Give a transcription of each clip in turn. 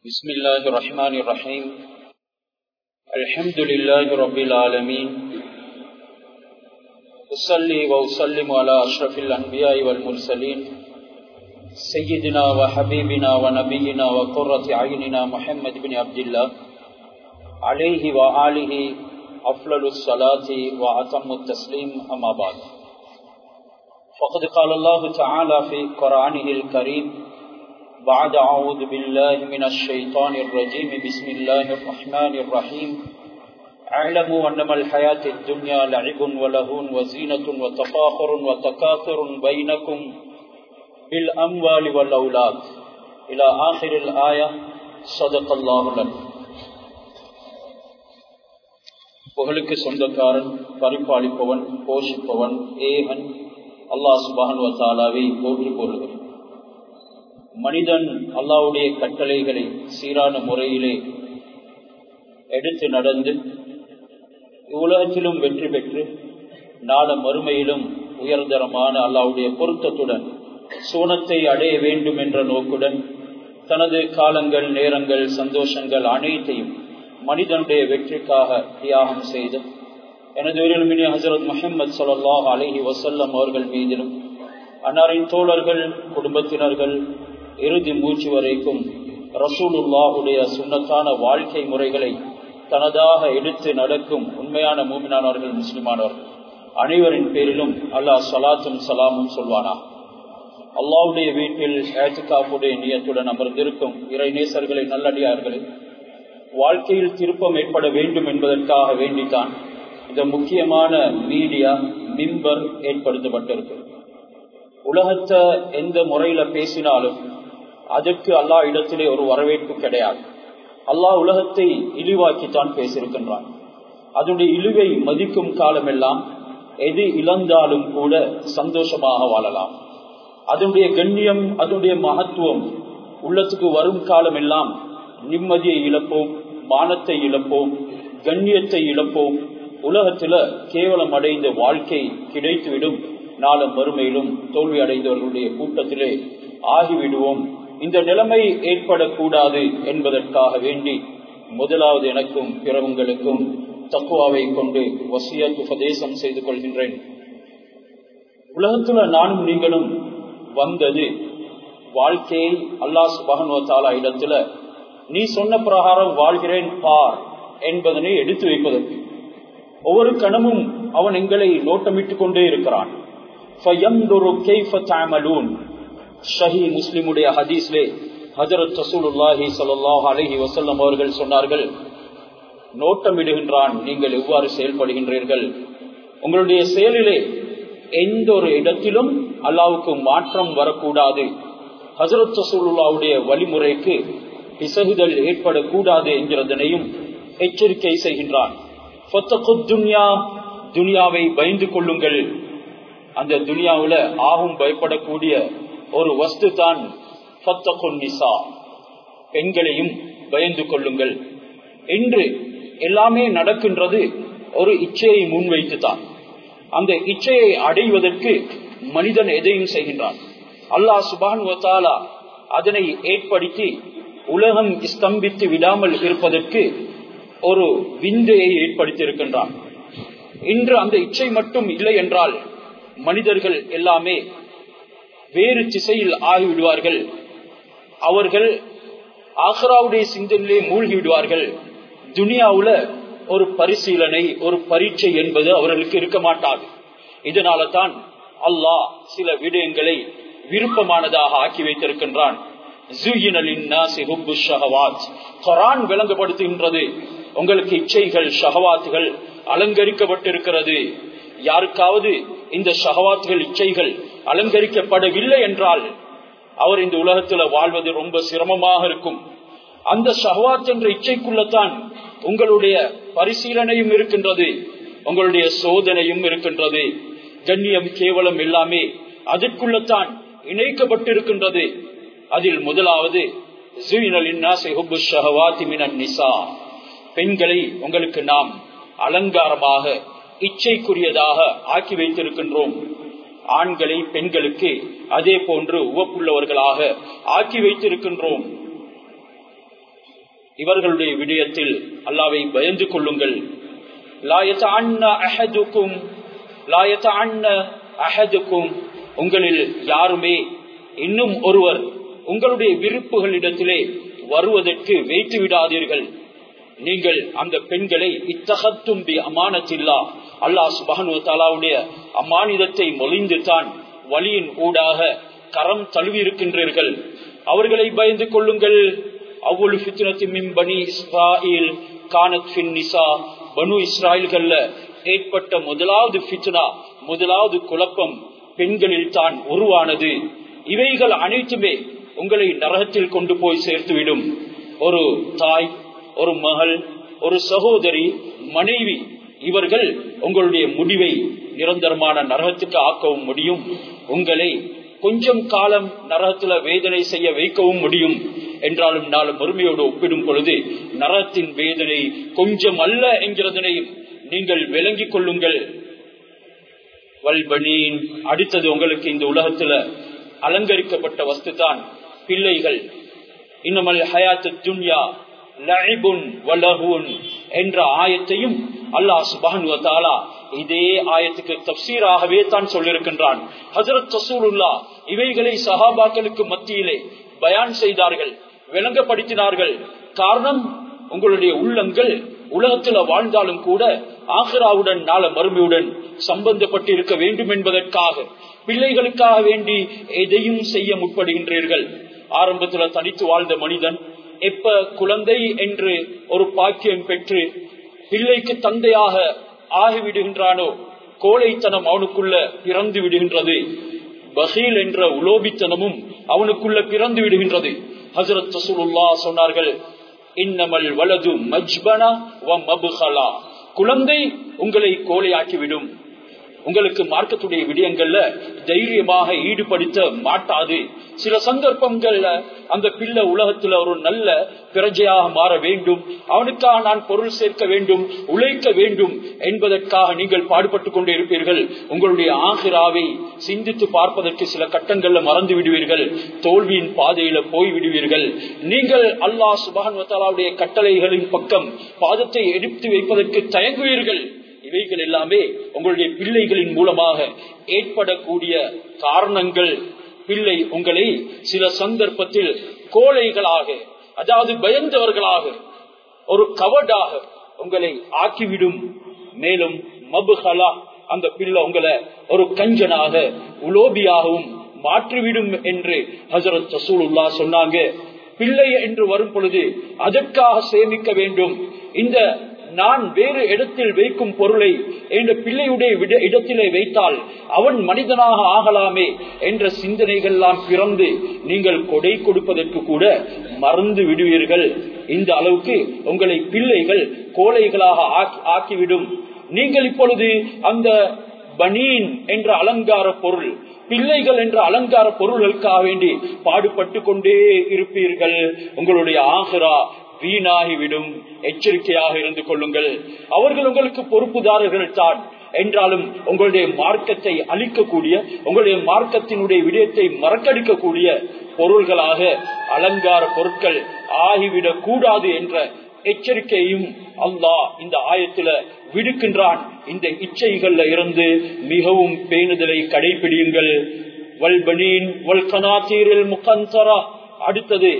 بسم الله الرحمن الرحيم الحمد لله رب العالمين أصلي وأسلم على أشرف الأنبياء والمرسلين سيدنا وحبيبنا ونبينا وقرة عيننا محمد بن عبد الله عليه وآله أفضل الصلاة وأتم التسليم أما بعد فقد قال الله تعالى في قرآنه الكريم بعد أعوذ بالله من الشيطان الرجيم بسم الله الرحمن الرحيم اعلموا أنما الحياة الدنيا لعب ولهون وزينة وتفاخر وتكاثر بينكم بالأموال والأولاد إلى آخر الآية صدق الله لنا புகழுக்கு சொந்தக்காரன் பரிபாலிப்பவன் போஷிப்பவன் ஏகன் அல்லாஹ் சுபானுவத்தாலாவை போற்றி போடுகிறேன் மனிதன் அல்லாவுடைய கட்டளைகளை சீரான முறையிலே எடுத்து நடந்து உலகத்திலும் வெற்றி பெற்று நாள மறுமையிலும் உயர்தரமான அல்லாவுடைய பொருத்தத்துடன் சோனத்தை அடைய வேண்டும் என்ற நோக்குடன் தனது காலங்கள் நேரங்கள் சந்தோஷங்கள் அனைத்தையும் மனிதனுடைய வெற்றிக்காக தியாகம் செய்து எனது உரிமையினி ஹசரத் முஹம்மது சல்லாஹ் அலஹி வசல்லம் அவர்கள் மீதிலும் அன்னாரின் தோழர்கள் குடும்பத்தினர்கள் இறுதி மூச்சு வரைக்கும் ரசூலுல்லாஹுடைய சுண்ணத்தான வாழ்க்கை முறைகளை தனதாக எடுத்து நடக்கும் உண்மையான மூமினானவர்கள் முஸ்லிமானவர்கள் அனைவரின் பேரிலும் அல்லாஹ் சலாத்தும் சலாமும் சொல்வானா அல்லாவுடைய வீட்டில் ஏத்துக்காப்புடைய நியத்துடன் அமர்ந்திருக்கும் இறை நேசர்களை நல்லடியார்களே வாழ்க்கையில் திருப்பம் ஏற்பட வேண்டும் என்பதற்காக வேண்டித்தான் இந்த முக்கியமான மீடியா மிம்பர் ஏற்படுத்தப்பட்டிருக்கு உலகத்தை எந்த முறையில பேசினாலும் அதற்கு அல்லாஹ் இடத்திலே ஒரு வரவேற்பு கிடையாது அல்லாஹ் உலகத்தை இழிவாக்கித்தான் பேசியிருக்கின்றான் அதனுடைய இழிவை மதிக்கும் காலமெல்லாம் எது இழந்தாலும் கூட சந்தோஷமாக வாழலாம் அதனுடைய கண்ணியம் அதனுடைய மகத்துவம் உள்ளத்துக்கு வரும் காலமெல்லாம் நிம்மதியை இழப்போம் மானத்தை இழப்போம் கண்ணியத்தை இழப்போம் உலகத்துல கேவலம் அடைந்த வாழ்க்கை கிடைத்துவிடும் நாளும் மறுமையிலும் தோல்வி அடைந்தவர்களுடைய கூட்டத்திலே ஆகிவிடுவோம் இந்த நிலைமை ஏற்படக்கூடாது என்பதற்காக வேண்டி முதலாவது எனக்கும் பிறவங்களுக்கும் தக்குவாவை கொண்டு வசியத் உபதேசம் செய்து கொள்கின்றேன் உலகத்துல நானும் நீங்களும் வந்தது வாழ்க்கையை அல்லாஹ் சுபகன்வத்தாலா இடத்துல நீ சொன்ன பிரகாரம் வாழ்கிறேன் பார் என்பதனை எடுத்து வைப்பதற்கு ஒவ்வொரு கணமும் அவன் எங்களை நோட்டமிட்டுக் கொண்டே இருக்கிறான் ஷஹி முஸ்லிமுடைய ஹதீஸ்லே ஹஜரத் ரசூலுல்லாஹி சல்லாஹ் அலஹி வசல்லம் அவர்கள் சொன்னார்கள் நோட்டமிடுகின்றான் நீங்கள் எவ்வாறு செயல்படுகின்றீர்கள் உங்களுடைய செயலிலே எந்த ஒரு இடத்திலும் அல்லாவுக்கு மாற்றம் வரக்கூடாது ஹசரத் ரசூலுல்லாவுடைய வழிமுறைக்கு பிசகுதல் ஏற்படக்கூடாது என்கிறதனையும் எச்சரிக்கை செய்கின்றான் துனியாவை பயந்து கொள்ளுங்கள் அந்த துனியாவுல ஆகும் பயப்படக்கூடிய ஒரு வஸ்து தான் பெண்களையும் பயந்து கொள்ளுங்கள் என்று எல்லாமே நடக்கின்றது ஒரு இச்சையை முன்வைத்து தான் அந்த இச்சையை அடைவதற்கு மனிதன் எதையும் செய்கின்றான் அல்லாஹ் சுபான் அதனை ஏற்படுத்தி உலகம் ஸ்தம்பித்து விடாமல் இருப்பதற்கு ஒரு விந்தையை ஏற்படுத்தி இருக்கின்றான் இன்று அந்த இச்சை மட்டும் இல்லை என்றால் மனிதர்கள் எல்லாமே வேறு திசையில் ஆகிவிடுவார்கள் அவர்கள் ஆஹ்ராவுடைய சிந்தனிலே மூழ்கி விடுவார்கள் துனியாவுல ஒரு பரிசீலனை ஒரு பரீட்சை என்பது அவர்களுக்கு இருக்க மாட்டாது இதனால தான் அல்லாஹ் சில விடயங்களை விருப்பமானதாக ஆக்கி வைத்திருக்கின்றான் விளங்கப்படுத்துகின்றது உங்களுக்கு இச்சைகள் ஷஹவாத்துகள் அலங்கரிக்கப்பட்டிருக்கிறது யாருக்காவது இந்த ஷஹவாத்துகள் இச்சைகள் அலங்கரிக்கப்படவில்லை என்றால் அவர் இந்த உலகத்துல வாழ்வது ரொம்ப சிரமமாக இருக்கும் அந்த ஷஹவாத் என்ற இச்சைக்குள்ளத்தான் உங்களுடைய பரிசீலனையும் இருக்கின்றது உங்களுடைய சோதனையும் இருக்கின்றது கண்ணியம் கேவலம் எல்லாமே அதற்குள்ளத்தான் இணைக்கப்பட்டிருக்கின்றது அதில் முதலாவது பெண்களை உங்களுக்கு நாம் அலங்காரமாக இச்சைக்குரியதாக ஆக்கி வைத்திருக்கின்றோம் ஆண்களை பெண்களுக்கு அதே போன்று உவப்புள்ளவர்களாக ஆக்கி வைத்திருக்கின்றோம் இவர்களுடைய விடயத்தில் அல்லாவை பயந்து கொள்ளுங்கள் அஹதுக்கும் உங்களில் யாருமே இன்னும் ஒருவர் உங்களுடைய விருப்புகளிடத்திலே வருவதற்கு வைத்து விடாதீர்கள் நீங்கள் அந்த பெண்களை இத்தகத்தும் அமானத்தில்லா அல்லா சுபானு தாலாவுடைய அம்மானிதத்தை மொழிந்து தான் வழியின் ஊடாக கரம் தழுவி இருக்கின்றீர்கள் அவர்களை பயந்து கொள்ளுங்கள் அவ்வளவு ஃபித்னத்தி பனி இஸ்ராயில் கானத் ஃபின் நிசா பனு இஸ்ராயல்கள்ல ஏற்பட்ட முதலாவது ஃபித்னா முதலாவது குழப்பம் பெண்களில் தான் உருவானது இவைகள் அனைத்துமே உங்களை நரகத்தில் கொண்டு போய் சேர்த்துவிடும் ஒரு தாய் ஒரு மகள் ஒரு சகோதரி மனைவி இவர்கள் உங்களுடைய முடிவை நிரந்தரமான நரகத்துக்கு ஆக்கவும் முடியும் உங்களை கொஞ்சம் காலம் நரகத்துல வேதனை செய்ய வைக்கவும் முடியும் என்றாலும் நாளும் பொறுமையோடு ஒப்பிடும் பொழுது நரகத்தின் வேதனை கொஞ்சம் அல்ல என்கிறதனை நீங்கள் விளங்கிக் கொள்ளுங்கள் வல்பனீன் அடுத்தது உங்களுக்கு இந்த உலகத்துல அலங்கரிக்கப்பட்ட வஸ்து தான் பிள்ளைகள் இன்னமல் ஹயாத்து துன்யா லஐபுன் வலஹுன் என்ற ஆயத்தையும் அல்லாஹ் சுபானு தாலா இதே ஆயத்துக்கு தப்சீராகவே தான் சொல்லியிருக்கின்றான் ஹசரத் ரசூலுல்லா இவைகளை சஹாபாக்களுக்கு மத்தியிலே பயான் செய்தார்கள் விளங்கப்படுத்தினார்கள் காரணம் உங்களுடைய உள்ளங்கள் உலகத்துல வாழ்ந்தாலும் கூட ஆஹிராவுடன் நாள மறுமையுடன் சம்பந்தப்பட்டு இருக்க வேண்டும் என்பதற்காக பிள்ளைகளுக்காக வேண்டி எதையும் செய்ய முற்படுகின்றீர்கள் ஆரம்பத்துல தனித்து வாழ்ந்த மனிதன் எப்ப குழந்தை என்று ஒரு பாக்கியம் பெற்று பிள்ளைக்கு தந்தையாக ஆகிவிடுகின்றானோ கோழைத்தனம் அவனுக்குள்ள பிறந்து விடுகின்றது பகீல் என்ற உலோபித்தனமும் அவனுக்குள்ள பிறந்து விடுகின்றது ஹசரத் ரசூலுல்லா சொன்னார்கள் இன்னமல் வலது மஜ்பனா வ மபுகலா குழந்தை உங்களை கோழையாக்கிவிடும் உங்களுக்கு மார்க்கத்துடைய விடயங்கள்ல தைரியமாக ஈடுபடுத்த மாட்டாது சில சந்தர்ப்பங்கள்ல அந்த பிள்ளை உலகத்துல ஒரு நல்ல பிரஜையாக மாற வேண்டும் அவனுக்காக நான் பொருள் சேர்க்க வேண்டும் உழைக்க வேண்டும் என்பதற்காக நீங்கள் பாடுபட்டு கொண்டு இருப்பீர்கள் உங்களுடைய ஆகிராவை சிந்தித்து பார்ப்பதற்கு சில கட்டங்கள்ல மறந்து விடுவீர்கள் தோல்வியின் பாதையில போய் விடுவீர்கள் நீங்கள் அல்லாஹ் சுபான் கட்டளைகளின் பக்கம் பாதத்தை எடுத்து வைப்பதற்கு தயங்குவீர்கள் இவைகள் எல்லாமே உங்களுடைய பிள்ளைகளின் மூலமாக ஏற்படக்கூடிய காரணங்கள் பிள்ளை உங்களை சில சந்தர்ப்பத்தில் கோழைகளாக அதாவது பயந்தவர்களாக ஒரு கவடாக உங்களை ஆக்கிவிடும் மேலும் மபுகலா அந்த பிள்ளை உங்களை ஒரு கஞ்சனாக உலோபியாகவும் மாற்றிவிடும் என்று ஹசரத் ரசூலுல்லா சொன்னாங்க பிள்ளை என்று வரும் பொழுது அதற்காக சேமிக்க வேண்டும் இந்த நான் வேறு இடத்தில் வைக்கும் பொருளை என்ற பிள்ளையுடைய இடத்திலே வைத்தால் அவன் மனிதனாக ஆகலாமே என்ற சிந்தனைகள் எல்லாம் பிறந்து நீங்கள் கொடை கொடுப்பதற்கு கூட மறந்து விடுவீர்கள் இந்த அளவுக்கு உங்களை பிள்ளைகள் கோழைகளாக ஆக்கிவிடும் நீங்கள் இப்பொழுது அந்த பனீன் என்ற அலங்கார பொருள் பிள்ளைகள் என்ற அலங்கார பொருள்களுக்காக வேண்டி பாடுபட்டு கொண்டே இருப்பீர்கள் உங்களுடைய ஆகரா வீணாகிவிடும் எச்சரிக்கையாக இருந்து கொள்ளுங்கள் அவர்கள் உங்களுக்கு பொறுப்புதாரர்கள் தான் என்றாலும் உங்களுடைய மார்க்கத்தை அழிக்கக்கூடிய உங்களுடைய மார்க்கத்தினுடைய விடயத்தை மறக்கடிக்கக்கூடிய பொருள்களாக அலங்கார பொருட்கள் ஆகிவிடக் கூடாது என்ற எச்சரிக்கையும் அல்லாஹ் இந்த ஆயத்துல விடுக்கின்றான் இந்த இச்சைகள்ல இருந்து மிகவும் பேணுதலை கடைபிடியுங்கள் வல்பனீன் வல் கனாத்தீரில் முகந்தரா அடுத்தது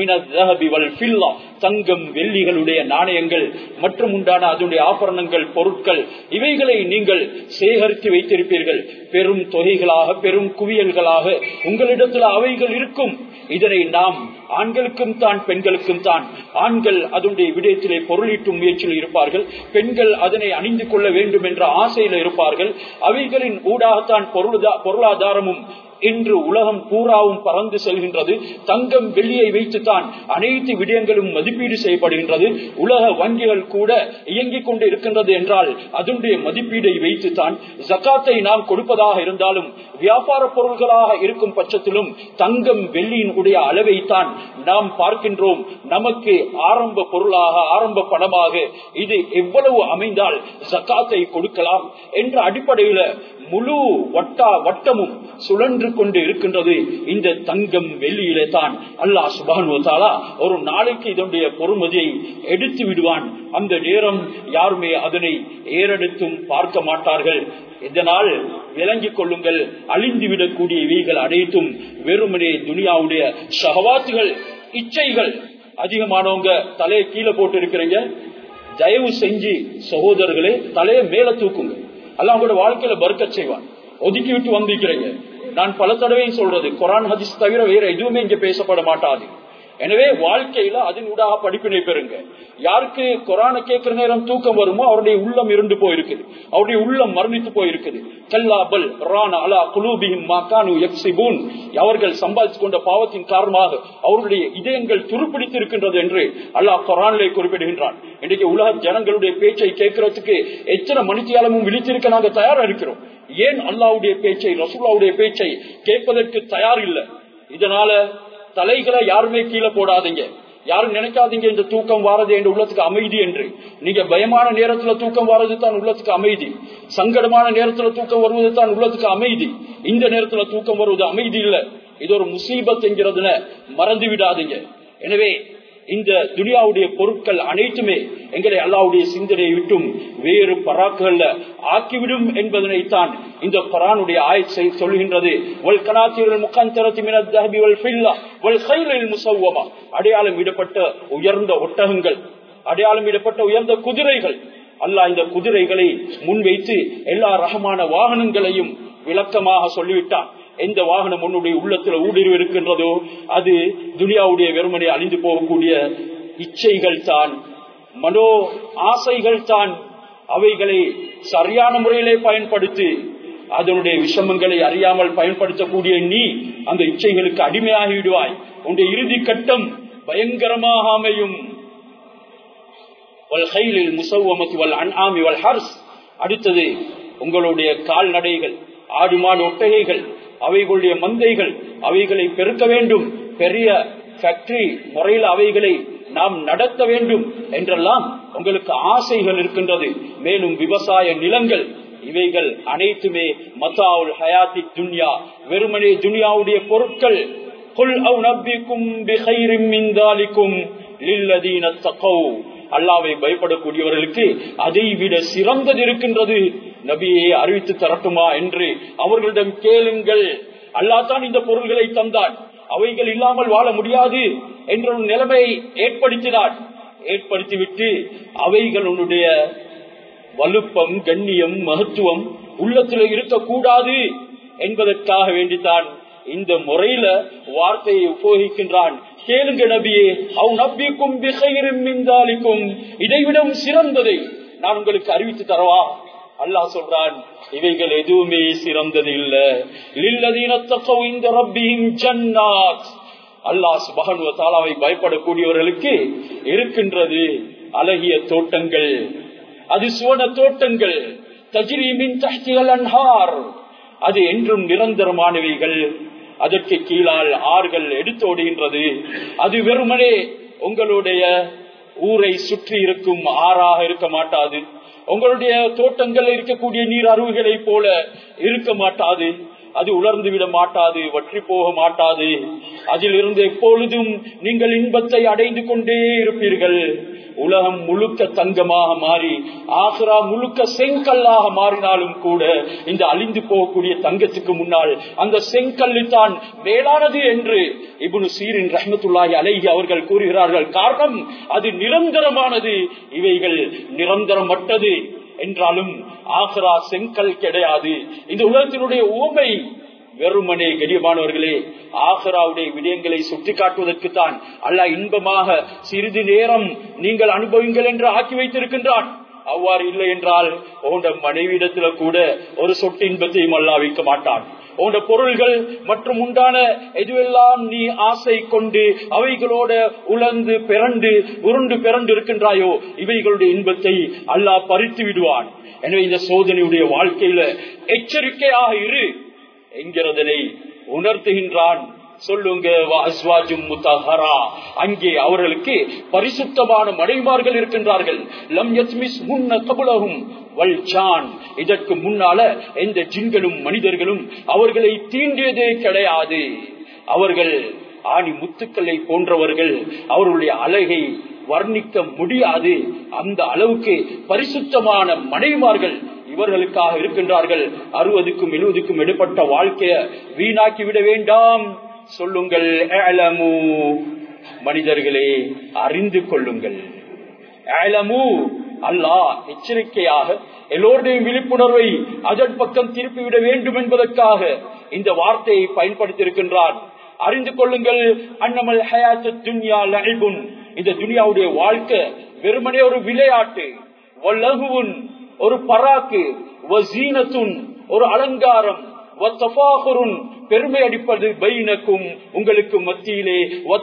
தங்கம் வெள்ளிகளுடைய நாணயங்கள் மற்றும் உண்டான அதனுடைய ஆபரணங்கள் பொருட்கள் இவைகளை நீங்கள் சேகரித்து வைத்திருப்பீர்கள் பெரும் தொகைகளாக பெரும் குவியல்களாக உங்களிடத்தில் அவைகள் இருக்கும் இதனை நாம் ஆண்களுக்கும் தான் பெண்களுக்கும் தான் ஆண்கள் அதனுடைய விடயத்திலே பொருளீட்டும் முயற்சியில் இருப்பார்கள் பெண்கள் அதனை அணிந்து கொள்ள வேண்டும் என்ற ஆசையில் இருப்பார்கள் அவைகளின் ஊடாகத்தான் பொருளாதாரமும் இன்று உலகம் பூராவும் பறந்து செல்கின்றது தங்கம் வெள்ளியை வைத்துத்தான் அனைத்து விடயங்களும் மதிப்பீடு செய்யப்படுகின்றது உலக வங்கிகள் கூட இயங்கிக் கொண்டு இருக்கின்றது என்றால் அதனுடைய மதிப்பீடை வைத்துத்தான் ஜக்காத்தை நாம் கொடுப்பதாக இருந்தாலும் வியாபார பொருள்களாக இருக்கும் பட்சத்திலும் தங்கம் வெள்ளியின் உடைய அளவைத்தான் நாம் பார்க்கின்றோம் நமக்கு ஆரம்ப பொருளாக ஆரம்ப பணமாக இது எவ்வளவு அமைந்தால் ஜக்காத்தை கொடுக்கலாம் என்ற அடிப்படையில முழு வட்டா வட்டமும் சுழன்று கொண்டு இருக்கின்றது இந்த தங்கம் வெள்ளியிலே தான் அல்லாஹ் சுபானுவத்தாலா ஒரு நாளைக்கு இதனுடைய அதனுடைய பொறுமதியை எடுத்து விடுவான் அந்த நேரம் யாருமே அதனை ஏறெடுத்தும் பார்க்க மாட்டார்கள் இதனால் விளங்கிக் கொள்ளுங்கள் அழிந்துவிடக்கூடிய இவைகள் அனைத்தும் வெறுமனே துனியாவுடைய சகவாத்துகள் இச்சைகள் அதிகமானவங்க தலையை கீழே போட்டு இருக்கிறீங்க தயவு செஞ்சு சகோதரர்களே தலையை மேல தூக்குங்க அல்ல அவங்களோட வாழ்க்கையில பருக்க செய்வான் ஒதுக்கி விட்டு வந்திருக்கிறீங்க நான் பல தடவையும் சொல்றது குரான் ஹதீஸ் தவிர வேற எதுவுமே இங்க பேசப்பட மாட்டாது எனவே வாழ்க்கையில அதன் ஊடாக படிப்பினை பெறுங்க யாருக்கு கொரான கேட்கிற நேரம் தூக்கம் வருமோ அவருடைய உள்ளம் இருந்து போயிருக்குது அவருடைய உள்ளம் மரணித்து போயிருக்குது கல்லாபல் ரான அலா குலூபியும் மாக்கானு எக்ஸிபூன் அவர்கள் சம்பாதித்து கொண்ட பாவத்தின் காரணமாக அவருடைய இதயங்கள் துருப்பிடித்து இருக்கின்றது என்று அல்லாஹ் கொரானிலே குறிப்பிடுகின்றான் இன்றைக்கு உலக ஜனங்களுடைய பேச்சை கேட்கறதுக்கு எத்தனை மணித்தியாலமும் விழித்திருக்க நாங்க தயாரா இருக்கிறோம் ஏன் அல்லாவுடைய பேச்சை ரசூலாவுடைய பேச்சை கேட்பதற்கு தயார் இல்லை இதனால தலைகளை யாருமே கீழே போடாதீங்க யாரும் நினைக்காதீங்க இந்த தூக்கம் வாரது என்ற உள்ளத்துக்கு அமைதி என்று நீங்க பயமான நேரத்துல தூக்கம் வாரது தான் உள்ளத்துக்கு அமைதி சங்கடமான நேரத்துல தூக்கம் வருவது தான் உள்ளத்துக்கு அமைதி இந்த நேரத்துல தூக்கம் வருவது அமைதி இல்ல இது ஒரு முசீபத் என்கிறதுன மறந்து விடாதீங்க எனவே இந்த துனியாவுடைய பொருட்கள் அனைத்துமே எங்களை அல்லாவுடைய சிந்தனையை விட்டும் வேறு பராக்குகள்ல ஆக்கிவிடும் என்பதனைத்தான் இந்த பரானுடைய ஆய்ச்சி சொல்கின்றது அடையாளம் இடப்பட்ட உயர்ந்த ஒட்டகங்கள் அடையாளம் இடப்பட்ட உயர்ந்த குதிரைகள் அல்லாஹ் இந்த குதிரைகளை முன்வைத்து எல்லா ரகமான வாகனங்களையும் விளக்கமாக சொல்லிவிட்டான் எந்த வாகனம் உன்னுடைய உள்ளத்துல ஊடுருவி இருக்கின்றதோ அது துனியாவுடைய வெறுமனை அழிந்து போகக்கூடிய இச்சைகள் தான் மனோ ஆசைகள் தான் அவைகளை சரியான முறையிலே பயன்படுத்தி அதனுடைய விஷமங்களை அறியாமல் பயன்படுத்தக்கூடிய நீ அந்த இச்சைகளுக்கு அடிமையாகி விடுவாய் உன்னுடைய இறுதி கட்டம் பயங்கரமாக அமையும் அடுத்தது உங்களுடைய கால்நடைகள் ஆடு மாடு ஒட்டகைகள் அவைகளுடைய மந்தைகள் அவைகளை பெருக்க வேண்டும் பெரிய ஃபேக்டரி முறையில் அவைகளை நாம் நடத்த வேண்டும் என்றெல்லாம் உங்களுக்கு ஆசைகள் இருக்கின்றது மேலும் விவசாய நிலங்கள் இவைகள் அனைத்துமே மத்தாவுல் ஹயாத்தி துன்யா வெறுமனே துனியாவுடைய பொருட்கள் குல் அவு நப்பிக்கும் பிஹைரிம் மிந்தாலிக்கும் லில்லதீன தகவ் அல்லாவை பயப்படக்கூடியவர்களுக்கு அதை விட சிறந்தது இருக்கின்றது நபியை அறிவித்து தரட்டுமா என்று அவர்களிடம் கேளுங்கள் அல்லா தான் இந்த பொருள்களை தந்தான் அவைகள் இல்லாமல் வாழ முடியாது என்ற ஒரு நிலைமையை ஏற்படுத்தினார் ஏற்படுத்திவிட்டு அவைகள் உன்னுடைய வலுப்பம் கண்ணியம் மகத்துவம் உள்ளத்தில் இருக்கக்கூடாது என்பதற்காக வேண்டித்தான் இந்த முறையில வார்த்தையை உபயோகிக்கின்றான் கேளுங்க நபியே அவ் நபிக்கும் மிந்தாலிக்கும் இதைவிடவும் சிறந்ததை நான் உங்களுக்கு அறிவித்து தரவா அல்லாஹ் சொல்றான் இவைகள் எதுவுமே சிறந்தது இல்ல லில்லதீனத்தக்கோ இந்த ரப்பியும் ஜன்னாத் அல்லாஹ் சுபகனுவ தாலாவை பயப்படக்கூடியவர்களுக்கு இருக்கின்றது அழகிய தோட்டங்கள் அது சுவன தோட்டங்கள் தஜிரீமின் தஹ்திகள் அன்ஹார் அது என்றும் நிரந்தரமானவைகள் அதற்கு கீழால் ஆறுகள் எடுத்தோடுகின்றது அது வெறுமனே உங்களுடைய ஊரை சுற்றி இருக்கும் ஆறாக இருக்க மாட்டாது உங்களுடைய தோட்டங்கள் இருக்கக்கூடிய நீர் அருவிகளை போல இருக்க மாட்டாது அது உலர்ந்து விட மாட்டாது வற்றி போக மாட்டாது அதில் இருந்து எப்பொழுதும் நீங்கள் இன்பத்தை அடைந்து கொண்டே இருப்பீர்கள் உலகம் முழுக்க தங்கமாக மாறி ஆசிரா முழுக்க செங்கல்லாக மாறினாலும் கூட இந்த அழிந்து போகக்கூடிய தங்கத்துக்கு முன்னால் அந்த செங்கல்லு தான் மேலானது என்று இபுனு சீரின் ரஹமத்துல்லாஹி அலைஹி அவர்கள் கூறுகிறார்கள் காரணம் அது நிரந்தரமானது இவைகள் நிரந்தரமற்றது என்றாலும் ஆசரா செங்கல் கிடையாது இந்த உலகத்தினுடைய உவமை வெறுமனே கடியமானவர்களே ஆசராவுடைய விடயங்களை சுட்டி காட்டுவதற்கு தான் அல்ல இன்பமாக சிறிது நேரம் நீங்கள் அனுபவிங்கள் என்று ஆக்கி வைத்திருக்கின்றான் அவ்வாறு இல்லை என்றால் உண்ட மனைவியிடத்துல கூட ஒரு சொட்டு இன்பத்தையும் அல்லா வைக்க மாட்டான் உண்ட பொருள்கள் மற்றும் உண்டான எதுவெல்லாம் நீ ஆசை கொண்டு அவைகளோட உலர்ந்து பிறண்டு உருண்டு பிறண்டு இருக்கின்றாயோ இவைகளுடைய இன்பத்தை அல்லாஹ் பறித்து விடுவான் எனவே இந்த சோதனையுடைய வாழ்க்கையில எச்சரிக்கையாக இரு என்கிறதனை உணர்த்துகின்றான் சொல்லுங்க அங்கே அவர்களுக்கு பரிசுத்தமான மனைமார்கள் இருக்கின்றார்கள் லம் யத்மிஸ் முன்ன கபுலகும் வல்சான் இதற்கு முன்னால எந்த ஜின்களும் மனிதர்களும் அவர்களை தீண்டியதே கிடையாது அவர்கள் ஆணி முத்துக்களை போன்றவர்கள் அவர்களுடைய அழகை வர்ணிக்க முடியாது அந்த அளவுக்கு பரிசுத்தமான மனைவிமார்கள் இவர்களுக்காக இருக்கின்றார்கள் அறுபதுக்கும் எழுபதுக்கும் எடுப்பட்ட வாழ்க்கைய வீணாக்கி விட வேண்டாம் சொல்லுங்கள் ஏலமு மனிதர்களே அறிந்து கொள்ளுங்கள் ஏலமு அல்லாஹ் எச்சரிக்கையாக எல்லோருடைய விழிப்புணர்வை அதன் பக்கம் திருப்பிவிட வேண்டும் என்பதற்காக இந்த வார்த்தையை பயன்படுத்தியிருக்கின்றான் அறிந்து கொள்ளுங்கள் அன்னமல் ஹயாத்து துன்யா லஹிபுன் இந்த துனியாவுடைய வாழ்க்கை வெறுமனே ஒரு விளையாட்டு வல்லகுவுன் ஒரு பராக்கு வசீனத்துன் ஒரு அலங்காரம் பெருமை அடிப்பது பைனக்கும் உங்களுக்கு மத்தியிலே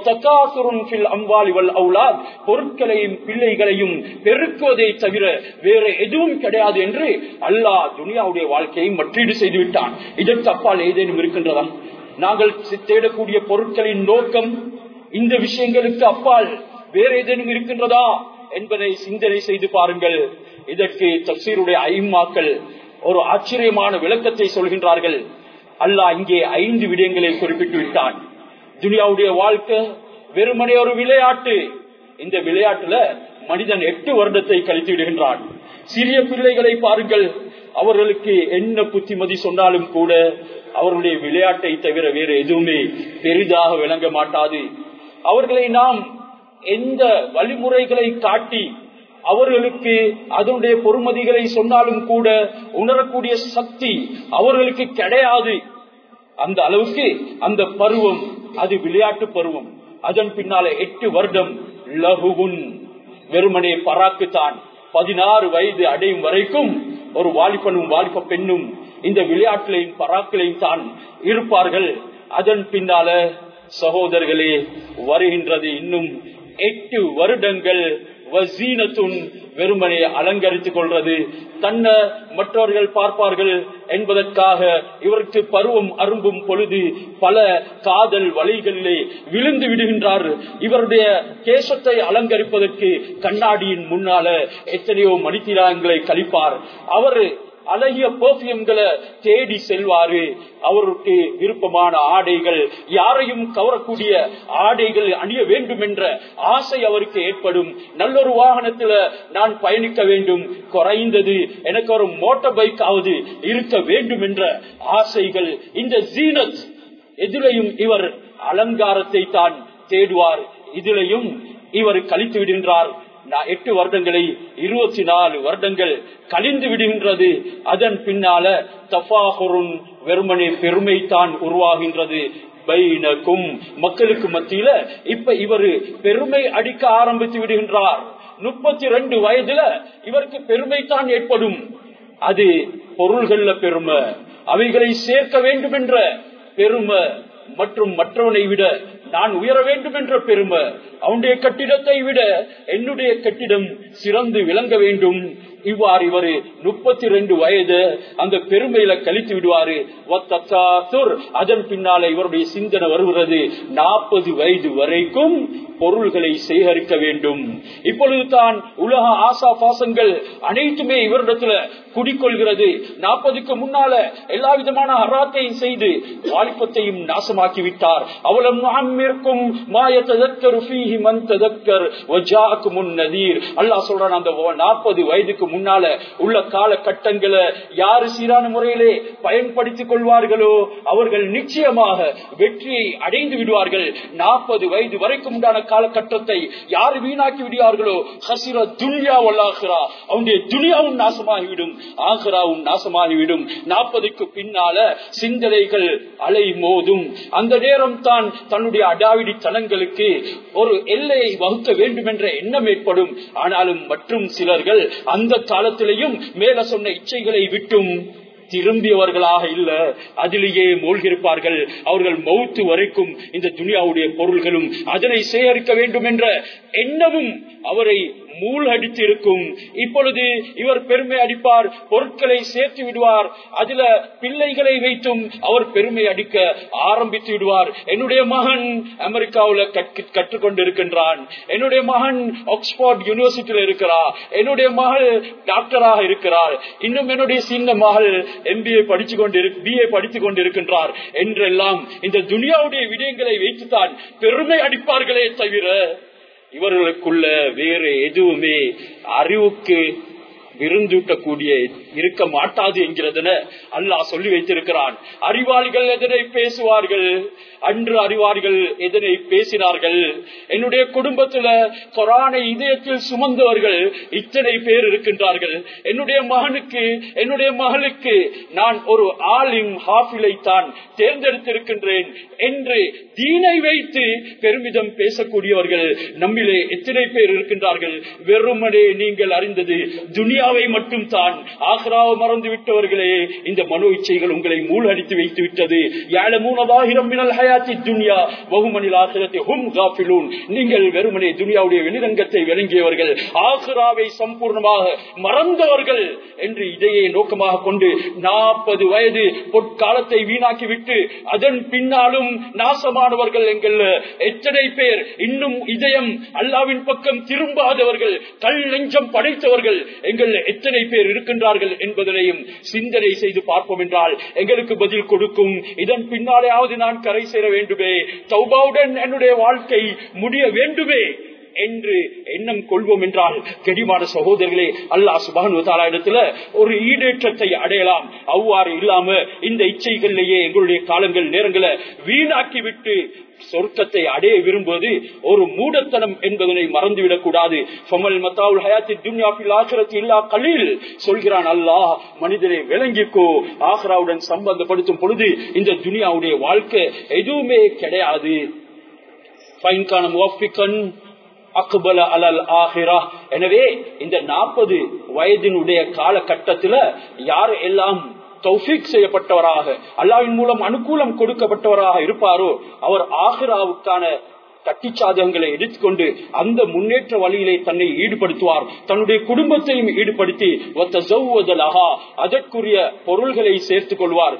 அவுலாத் பொருட்களையும் பிள்ளைகளையும் பெருக்குவதை தவிர வேற எதுவும் கிடையாது என்று அல்லாஹ் துனியாவுடைய வாழ்க்கையை மற்றீடு செய்து விட்டான் இதற்கு அப்பால் ஏதேனும் இருக்கின்றதா நாங்கள் தேடக்கூடிய பொருட்களின் நோக்கம் இந்த விஷயங்களுக்கு அப்பால் வேற ஏதேனும் இருக்கின்றதா என்பதை சிந்தனை செய்து பாருங்கள் இதற்கு தப்சீருடைய ஐம்மாக்கள் ஒரு ஆச்சரியமான விளக்கத்தை சொல்கின்றார்கள் அல்லாஹ் இங்கே ஐந்து விடயங்களை குறிப்பிட்டு விட்டான் துனியாவுடைய வாழ்க்கை வெறுமனே ஒரு விளையாட்டு இந்த விளையாட்டுல மனிதன் எட்டு வருடத்தை கழித்து விடுகின்றான் சிறிய பிள்ளைகளை பாருங்கள் அவர்களுக்கு என்ன புத்திமதி சொன்னாலும் கூட அவர்களுடைய விளையாட்டை தவிர வேறு எதுவுமே பெரிதாக விளங்க மாட்டாது அவர்களை நாம் எந்த வழிமுறைகளை காட்டி அவர்களுக்கு அதனுடைய பொறுமதிகளை சொன்னாலும் கூட உணரக்கூடிய சக்தி அவர்களுக்கு கிடையாது அந்த அளவுக்கு அந்த பருவம் அது விளையாட்டு பருவம் அதன் பின்னால எட்டு வருடம் லகுவுன் வெறுமனே பராக்கு தான் பதினாறு வயது அடையும் வரைக்கும் ஒரு வாலிபனும் வாலிப பெண்ணும் இந்த விளையாட்டிலையும் பராக்கிலையும் தான் இருப்பார்கள் அதன் பின்னால சகோதரர்களே வருகின்றது இன்னும் எட்டு வருடங்கள் வசீனத்துன் வெறுமனை அலங்கரித்துக் கொள்றது தன்னை மற்றவர்கள் பார்ப்பார்கள் என்பதற்காக இவருக்கு பருவம் அரும்பும் பொழுது பல காதல் வழிகளிலே விழுந்து விடுகின்றார் இவருடைய கேசத்தை அலங்கரிப்பதற்கு கண்ணாடியின் முன்னால எத்தனையோ மணித்திராங்களை கழிப்பார் அவர் அழகிய பர்பியம்களை தேடி செல்வாரு அவருக்கு விருப்பமான ஆடைகள் யாரையும் கவரக்கூடிய ஆடைகள் அணிய வேண்டும் என்ற ஆசை அவருக்கு ஏற்படும் நல்லொரு வாகனத்துல நான் பயணிக்க வேண்டும் குறைந்தது எனக்கு ஒரு மோட்டார் பைக் ஆவது இருக்க வேண்டும் என்ற ஆசைகள் இந்த ஜீனத் எதிலையும் இவர் அலங்காரத்தை தான் தேடுவார் இதிலையும் இவர் கழித்து விடுகின்றார் எட்டு வருடங்களை இருபத்தி நாலு வருடங்கள் கழிந்து விடுகின்றது அதன் பின்னால தபாகுருன் வெறுமனே பெருமை தான் உருவாகின்றது பைனக்கும் மக்களுக்கு மத்தியில இப்ப இவரு பெருமை அடிக்க ஆரம்பித்து விடுகின்றார் முப்பத்தி ரெண்டு வயதுல இவருக்கு பெருமை தான் ஏற்படும் அது பொருள்கள்ல பெருமை அவைகளை சேர்க்க வேண்டும் என்ற பெருமை மற்றும் மற்றவனை விட நான் உயர வேண்டும் என்ற பெருமை அவனுடைய கட்டிடத்தை விட என்னுடைய கட்டிடம் சிறந்து விளங்க வேண்டும் இவ்வாறு இவரு முப்பத்தி ரெண்டு வயது அந்த பெருமையில கழித்து விடுவாரு அதன் பின்னால இவருடைய சிந்தனை வருகிறது நாற்பது வயது வரைக்கும் பொருள்களை சேகரிக்க வேண்டும் இப்பொழுது தான் உலக ஆசா பாசங்கள் அனைத்துமே இவரிடத்துல குடிக்கொள்கிறது நாற்பதுக்கு முன்னால எல்லா விதமான ஹராத்தையும் செய்து வாலிபத்தையும் நாசமாக்கி விட்டார் அவலம் அம்மிற்கும் மாயத்ததக்கர் ஃபீஹி மன் ததக்கர் வஜாக்கு முன் நதீர் அல்லாஹ் சொல்றான் அந்த நாற்பது வயதுக்கு முன்னால உள்ள கால கட்டங்களை யாரு சீரான முறையிலே பயன்படுத்திக் கொள்வார்களோ அவர்கள் நிச்சயமாக வெற்றியை அடைந்து விடுவார்கள் நாற்பது வயது வரைக்கும் உண்டான காலகட்டத்தை யார் வீணாக்கி விடுவார்களோ ஹசிர துன்யா வல்லாகிறா அவனுடைய துனியாவும் நாசமாகிவிடும் ஆகராவும் நாசமாகிவிடும் நாற்பதுக்கு பின்னால சிந்தனைகள் அலை மோதும் அந்த நேரம் தான் தன்னுடைய அடாவிடி தனங்களுக்கு ஒரு எல்லையை வகுக்க வேண்டும் என்ற எண்ணம் ஏற்படும் ஆனாலும் மற்றும் சிலர்கள் அந்த காலத்திலேயும் மேல சொன்ன இச்சைகளை விட்டும் திரும்பியவர்களாக இல்ல அதிலேயே மூழ்கிருப்பார்கள் அவர்கள் மௌத்து வரைக்கும் இந்த துனியாவுடைய பொருள்களும் அதனை சேகரிக்க வேண்டும் என்ற எண்ணமும் அவரை மூல் அடித்திருக்கும் இப்பொழுது இவர் பெருமை அடிப்பார் பொருட்களை சேர்த்து விடுவார் அதுல பிள்ளைகளை வைத்தும் அவர் பெருமை அடிக்க ஆரம்பித்து விடுவார் என்னுடைய மகன் அமெரிக்காவில் கற்றுக்கொண்டிருக்கின்றான் என்னுடைய மகன் ஆக்ஸ்போர்ட் யூனிவர்சிட்டியில் இருக்கிறார் என்னுடைய மகள் டாக்டராக இருக்கிறார் இன்னும் என்னுடைய சின்ன மகள் எம்பிஏ படிச்சு கொண்டு பிஏ படித்துக் கொண்டிருக்கின்றார் என்றெல்லாம் இந்த துனியாவுடைய விடயங்களை வைத்துத்தான் பெருமை அடிப்பார்களே தவிர இவர்களுக்குள்ள வேறு எதுவுமே அறிவுக்கு விருந்தூட்டக்கூடிய இருக்க மாட்டாது என்கிறதுன அல்லாஹ் சொல்லி வைத்திருக்கிறான் அறிவாளிகள் எதனை பேசுவார்கள் அன்று அறிவார்கள் எதனை பேசினார்கள் என்னுடைய குடும்பத்துல கொரானை இதயத்தில் சுமந்தவர்கள் இத்தனை பேர் இருக்கின்றார்கள் என்னுடைய மகனுக்கு என்னுடைய மகளுக்கு நான் ஒரு ஆலிம் ஹாஃபிலை தான் தேர்ந்தெடுத்திருக்கின்றேன் என்று தீனை வைத்து பெருமிதம் பேசக்கூடியவர்கள் நம்மிலே எத்தனை பேர் இருக்கின்றார்கள் வெறுமனே நீங்கள் அறிந்தது துனியாவை மட்டும் தான் ஆக்ராவை மறந்து விட்டவர்களே இந்த மனோ இச்சைகள் உங்களை மூழ்கடித்து வைத்து விட்டது ஏழமூனதாயிரம் மினல் ஹயாத்தி துனியா வகுமனில் ஆசிரத்தை ஹும் காஃபிலூன் நீங்கள் வெறுமனே துனியாவுடைய வெளிரங்கத்தை விளங்கியவர்கள் ஆக்ராவை சம்பூர்ணமாக மறந்தவர்கள் என்று இதையே நோக்கமாக கொண்டு நாற்பது வயது பொற்காலத்தை வீணாக்கி விட்டு அதன் பின்னாலும் நாசமானவர்கள் எங்கள் எத்தனை பேர் இன்னும் இதயம் அல்லாவின் பக்கம் திரும்பாதவர்கள் கல் நெஞ்சம் படைத்தவர்கள் எங்கள் எத்தனை பேர் இருக்கின்றார்கள் என்பதனையும் சிந்தனை செய்து பார்ப்போம் என்றால் எங்களுக்கு பதில் கொடுக்கும் இதன் பின்னாலேயாவது நான் கரை சேர வேண்டுமே தௌபாவுடன் என்னுடைய வாழ்க்கை முடிய வேண்டுமே என்று எண்ணம் கொள்வோம் என்றால் கெடிமான சகோதரர்களே அல்லா சுபானு இடத்துல ஒரு ஈடேற்றத்தை அடையலாம் அவ்வாறு இல்லாம இந்த இச்சைகளிலேயே எங்களுடைய காலங்கள் நேரங்களை வீணாக்கி விட்டு சொர்க்கத்தை அடைய விரும்புவது ஒரு மூடத்தனம் என்பதனை மறந்துவிடக் கூடாது சொல்கிறான் அல்லாஹ் மனிதனை விளங்கிக்கோ ஆஹ்ராவுடன் சம்பந்தப்படுத்தும் பொழுது இந்த துனியாவுடைய வாழ்க்கை எதுவுமே கிடையாது அக்பல அலல் ஆஹிரா எனவே இந்த நாற்பது வயதினுடைய காலகட்டத்தில் யார் எல்லாம் தௌஃபீக் செய்யப்பட்டவராக அல்லாவின் மூலம் அனுகூலம் கொடுக்கப்பட்டவராக இருப்பாரோ அவர் ஆஹிராவுக்கான கட்டிச்சாதகங்களை எடுத்துக்கொண்டு அந்த முன்னேற்ற வழியிலே தன்னை ஈடுபடுத்துவார் தன்னுடைய குடும்பத்தையும் ஈடுபடுத்தி அதற்குரிய பொருள்களை சேர்த்துக் கொள்வார்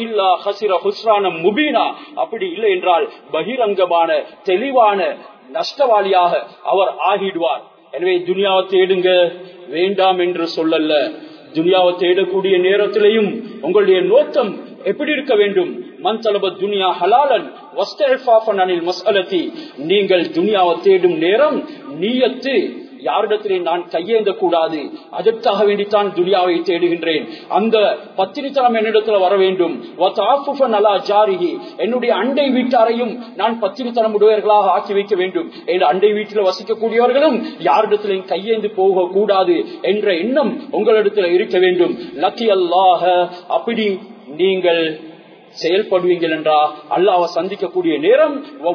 முபீனா அப்படி இல்லை என்றால் பகிரங்கமான தெளிவான நஷ்டவாளியாக அவர் ஆகிடுவார் எனவே துனியாவை தேடுங்க வேண்டாம் என்று சொல்லல்ல துனியாவை தேடக்கூடிய நேரத்திலையும் உங்களுடைய நோக்கம் எப்படி இருக்க வேண்டும் மன் தலப துனியா ஹலாலன் அனில் மசலத்தி நீங்கள் துனியாவை தேடும் நேரம் நீயத்து யாரிடத்திலே நான் கையேந்த கூடாது அதற்காக வேண்டித்தான் துனியாவை தேடுகின்றேன் அந்த பத்திரித்தனம் என்னிடத்துல வர வேண்டும் என்னுடைய அண்டை வீட்டாரையும் நான் பத்திரித்தனம் உடையவர்களாக ஆக்கி வைக்க வேண்டும் என்று அண்டை வீட்டில் வசிக்கக்கூடியவர்களும் யாரிடத்திலையும் கையேந்து போக கூடாது என்ற எண்ணம் உங்களிடத்தில் இருக்க வேண்டும் லக்கி அல்லாஹ அப்படி நீங்கள் செயல்படுவீங்கள் என்றா அல்லாவை சந்திக்கக்கூடிய நேரம்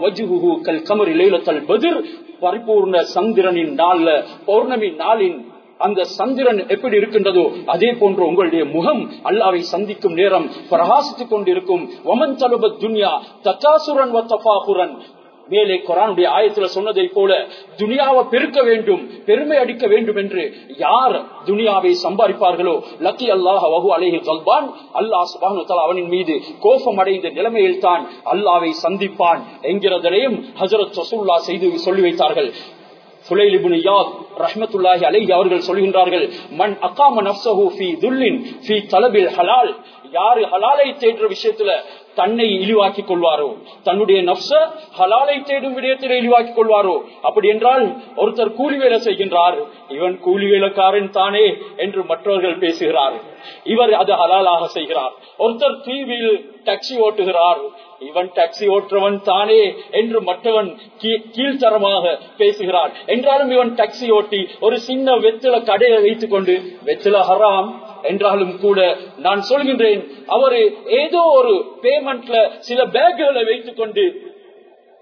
பதிர் பரிபூர்ண சந்திரனின் நாள்ல பௌர்ணமி நாளின் அந்த சந்திரன் எப்படி இருக்கின்றதோ அதே போன்று உங்களுடைய முகம் அல்லாவை சந்திக்கும் நேரம் பிரகாசித்துக் கொண்டிருக்கும் ஒமன் தலுப துன்யா தத்தாசுரன் மேலே குரானுடைய ஆயத்துல சொன்னதை போல துனியாவை பெருக்க வேண்டும் பெருமை அடிக்க வேண்டும் என்று யார் துனியாவை சம்பாதிப்பார்களோ லக்கி அல்லாஹ் வகு அலேஹி கல்பான் அல்லாஹ் சுபானு அவனின் மீது கோபம் அடைந்த நிலைமையில் தான் அல்லாவை சந்திப்பான் என்கிறதனையும் ஹசரத் ரசூல்லா செய்து சொல்லி வைத்தார்கள் அவர்கள் சொல்கின்றார்கள் மண் அக்காம நப்சஹு ஃபி துல்லின் ஃபி தலபில் ஹலால் யாரு ஹலாலை தேடுற விஷயத்துல தன்னை இழிவாக்கி கொள்வாரோ தன்னுடைய நப்ச ஹலாலை தேடும் விடயத்தில் இழிவாக்கி கொள்வாரோ அப்படி என்றால் ஒருத்தர் கூலி வேலை செய்கின்றார் இவன் கூலி வேலைக்காரன் தானே என்று மற்றவர்கள் பேசுகிறார் இவர் அது ஹலாலாக செய்கிறார் ஒருத்தர் தீவில் டாக்ஸி ஓட்டுகிறார் இவன் டாக்ஸி ஓட்டுறவன் தானே என்று மற்றவன் கீழ்த்தரமாக பேசுகிறார் என்றாலும் இவன் டாக்ஸி ஓட்டி ஒரு சின்ன வெத்தில கடையை வைத்துக் கொண்டு வெத்தில ஹராம் என்றாலும் கூட நான் சொல்கின்றேன் அவரு ஏதோ ஒரு பேமெண்ட்ல சில பேக்குகளை வைத்துக் கொண்டு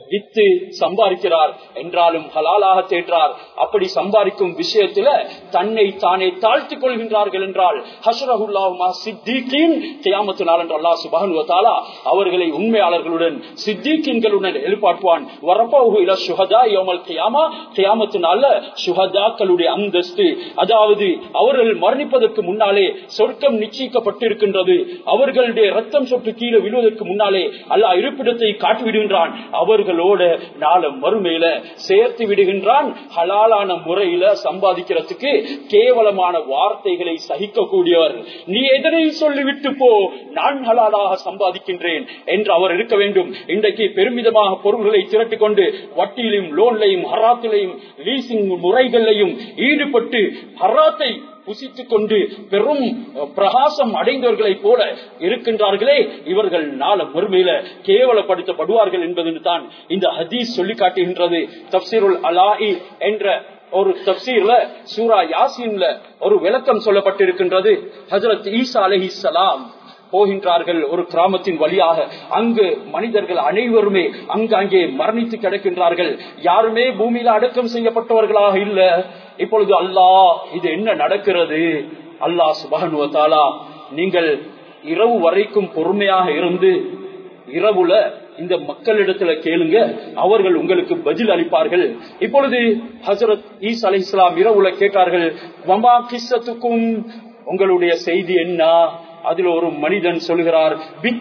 வித்து சம்பாதிக்கிறார் என்றாலும் ஹலாலாக தேற்றார் அப்படி சம்பாதிக்கும் விஷயத்துல தன்னை தானே தாழ்த்திக் கொள்கின்றார்கள் என்றால் ஹசரஹுல்லாஹுமா சித்திகின் கியாமத்து நாள் என்று அல்லாஹ் சுபஹானு தாலா அவர்களை உண்மையாளர்களுடன் சித்திகின்களுடன் எழுப்பாட்டுவான் வரப்போகு இல சுஹதா யோமல் கியாமா கியாமத்து நாள்ல சுஹதாக்களுடைய அந்தஸ்து அதாவது அவர்கள் மரணிப்பதற்கு முன்னாலே சொர்க்கம் நிச்சயிக்கப்பட்டிருக்கின்றது அவர்களுடைய ரத்தம் சொட்டு கீழே விழுவதற்கு முன்னாலே அல்லாஹ் இருப்பிடத்தை காட்டி விடுகின்றான் அவர்களோட நாள மறுமையில சேர்த்து விடுகின்றான் ஹலாலான முறையில சம்பாதிக்கிறதுக்கு கேவலமான வார்த்தைகளை சகிக்கக்கூடியவர் நீ எதனை சொல்லிவிட்டு போ நான் ஹலாலாக சம்பாதிக்கின்றேன் என்று அவர் இருக்க வேண்டும் இன்றைக்கு பெருமிதமாக பொருள்களை திரட்டிக் கொண்டு வட்டியிலும் லோன்லையும் ஹராத்திலையும் லீசிங் முறைகளையும் ஈடுபட்டு ஹராத்தை புசித்துக் கொண்டு பெரும் பிரகாசம் அடைந்தவர்களை போல இருக்கின்றார்களே இவர்கள் நாள மறுமையில கேவலப்படுத்தப்படுவார்கள் என்பது தான் இந்த ஹதீஸ் சொல்லி காட்டுகின்றது தப்சீருல் அலாஇ என்ற ஒரு தப்சீர்ல சூரா யாசின்ல ஒரு விளக்கம் சொல்லப்பட்டிருக்கின்றது ஹசரத் ஈசா அலஹி சலாம் போகின்றார்கள் ஒரு கிராமத்தின் வழியாக அங்கு மனிதர்கள் அனைவருமே அங்காங்கே மரணித்து கிடக்கின்றார்கள் யாருமே பூமியில அடக்கம் செய்யப்பட்டவர்களாக இல்ல இப்பொழுது அல்லாஹ் இது என்ன நடக்கிறது அல்லாஹ் சுபானுவத்தாலா நீங்கள் இரவு வரைக்கும் பொறுமையாக இருந்து இரவுல இந்த மக்களிடத்துல கேளுங்க அவர்கள் உங்களுக்கு பதில் அளிப்பார்கள் இப்பொழுது ஹசரத் ஈஸ் அலி இஸ்லாம் இரவுல கேட்டார்கள் வமா கிஸ்ஸத்துக்கும் உங்களுடைய செய்தி என்ன அதுல ஒரு மனிதன் சொல்கிறார்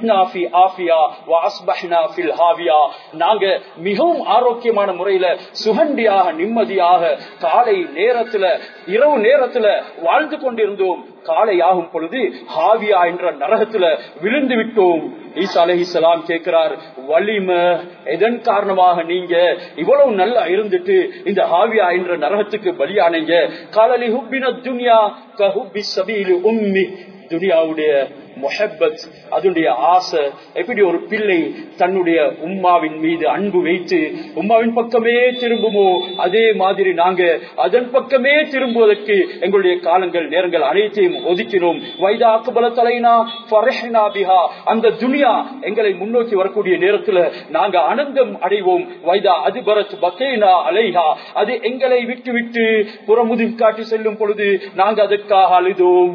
நாங்க மிகவும் ஆரோக்கியமான முறையில சுகண்டியாக நிம்மதியாக காலை நேரத்துல இரவு நேரத்துல வாழ்ந்து கொண்டிருந்தோம் காலை ஆகும் பொழுது ஹாவியா என்ற நரகத்துல விழுந்து விட்டோம் ஈசா அலஹிசலாம் கேட்கிறார் வலிம எதன் காரணமாக நீங்க இவ்வளவு நல்லா இருந்துட்டு இந்த ஹாவியா என்ற நரகத்துக்கு பலியானீங்க காலலி ஹுப்பின துன்யா கஹுப்பி சபீலு உம்மி துனியாவுடைய மொஹப்பத் அதனுடைய ஆசை எப்படி ஒரு பிள்ளை தன்னுடைய உம்மாவின் மீது அன்பு வைத்து உம்மாவின் பக்கமே திரும்புமோ அதே மாதிரி நாங்க அதன் பக்கமே திரும்புவதற்கு எங்களுடைய காலங்கள் நேரங்கள் அனைத்தையும் ஒதுக்கினோம் வைதா அக்குபல தலைனா பிஹா அந்த துனியா எங்களை முன்னோக்கி வரக்கூடிய நேரத்துல நாங்க ஆனந்தம் அடைவோம் வைதா அதிபரத் பக்கேனா அலைஹா அது எங்களை விட்டு விட்டு புறமுதி காட்டி செல்லும் பொழுது நாங்க அதற்காக அழுதோம்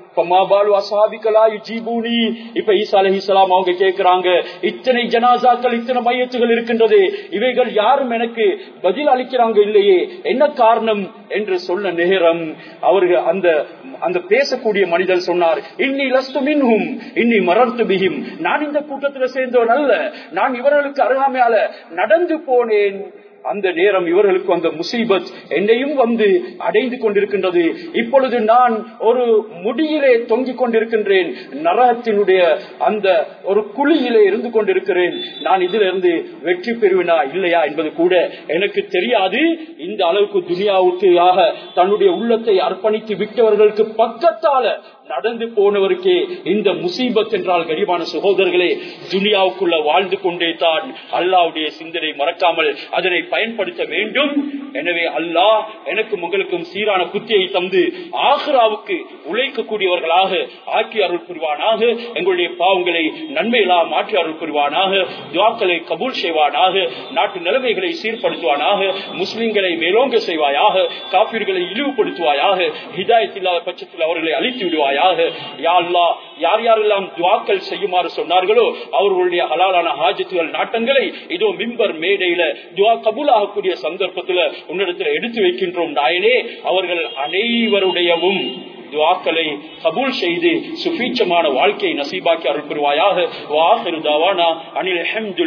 இப்ப ஈசா அலஹிசலாம் அவங்க கேட்கிறாங்க இத்தனை ஜனாசாக்கள் இத்தனை மையத்துகள் இருக்கின்றது இவைகள் யாரும் எனக்கு பதில் அளிக்கிறாங்க இல்லையே என்ன காரணம் என்று சொன்ன நேரம் அவர்கள் அந்த அந்த பேசக்கூடிய மனிதர் சொன்னார் இன்னி லஸ்து மின்ஹும் இன்னி மரர்த்து பிகிம் நான் இந்த கூட்டத்தில் சேர்ந்தவன் அல்ல நான் இவர்களுக்கு அருகாமையால நடந்து போனேன் அந்த நேரம் இவர்களுக்கு அந்த முசீபத் என்னையும் வந்து அடைந்து கொண்டிருக்கின்றது இப்பொழுது நான் ஒரு முடியிலே தொங்கிக் கொண்டிருக்கின்றேன் நரகத்தினுடைய அந்த ஒரு குழியிலே இருந்து கொண்டிருக்கிறேன் நான் இதிலிருந்து வெற்றி பெறுவேனா இல்லையா என்பது கூட எனக்கு தெரியாது இந்த அளவுக்கு துனியாவுக்காக தன்னுடைய உள்ளத்தை அர்ப்பணித்து விட்டவர்களுக்கு பக்கத்தால நடந்து போனவருக்கே இந்த முசீபத் என்றால் கரிபான சகோதரர்களே துனியாவுக்குள்ள வாழ்ந்து கொண்டே தான் அல்லாவுடைய சிந்தனை மறக்காமல் அதனை பயன்படுத்த வேண்டும் எனவே அல்லாஹ் எனக்கும் உங்களுக்கும் சீரான புத்தியை தந்து ஆஹ்ராவுக்கு உழைக்கக்கூடியவர்களாக ஆக்கி அருள் புரிவானாக எங்களுடைய பாவங்களை நன்மைகளாக மாற்றி அருள் புரிவானாக துவாக்களை கபூல் செய்வானாக நாட்டு நிலைமைகளை சீர்படுத்துவானாக முஸ்லிம்களை மேலோங்க செய்வாயாக காப்பீர்களை இழிவுபடுத்துவாயாக ஹிதாயத் இல்லாத பட்சத்தில் அவர்களை அழித்து விடுவாயாக யா அல்லாஹ் யார் யாரெல்லாம் துவாக்கள் செய்யுமாறு சொன்னார்களோ அவர்களுடைய ஹலாலான ஹாஜத்துகள் நாட்டங்களை இதோ மிம்பர் மேடையில துவா கபூலாகக்கூடிய சந்தர்ப்பத்துல உன்னிடத்துல எடுத்து வைக்கின்றோம் நாயனே அவர்கள் அனைவருடையவும் துவாக்களை கபூல் செய்து சுபீட்சமான வாழ்க்கையை நசீபாக்கி அருள் புரிவாயாக வாஹிரு தாவானா அனில்